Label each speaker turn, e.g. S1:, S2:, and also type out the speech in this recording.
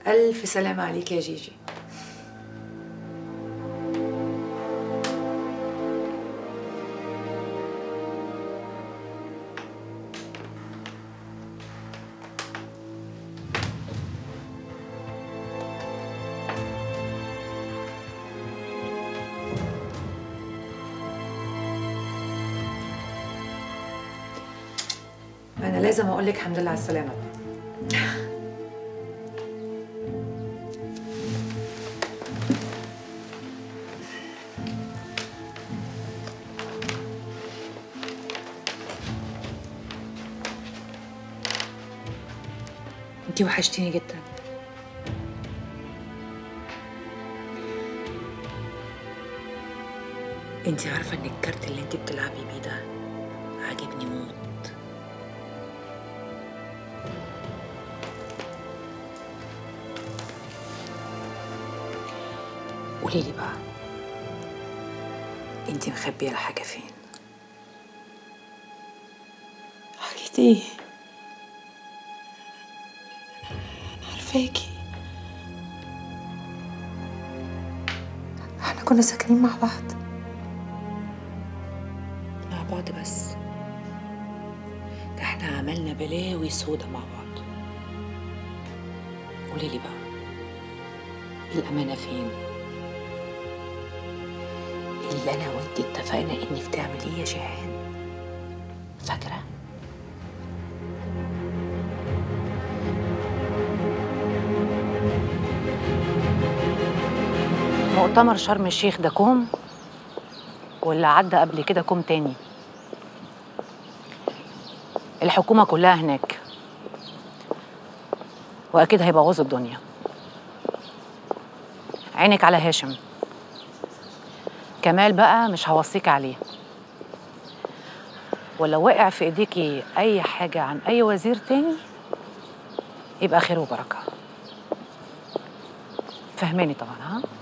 S1: ألف سلامة عليك يا جيجي أنا لازم أقول لك الحمد لله على السلامة انتي وحشتيني جدا انتي عارفة ان الكارت اللي انتي بتلعبي بيه ده عاجبني موت قولي لي بقى انتي مخبية الحاجة فين
S2: حاجة ايه؟ عارفاكي احنا كنا ساكنين مع بعض
S1: مع بعض بس ده احنا عملنا بلاوي سودا مع بعض قولي لي بقى الأمانة فين؟ اللي أنا وأنت اتفقنا إنك تعمليه يا جيهان فاكرة؟ مؤتمر شرم الشيخ ده كوم واللي عدى قبل كده كوم تاني الحكومة كلها هناك وأكيد هيبوظوا الدنيا عينك على هاشم كمال بقى مش هوصيك عليه ولو وقع في ايديكي اي حاجة عن اي وزير تاني يبقى خير وبركة فهماني طبعا ها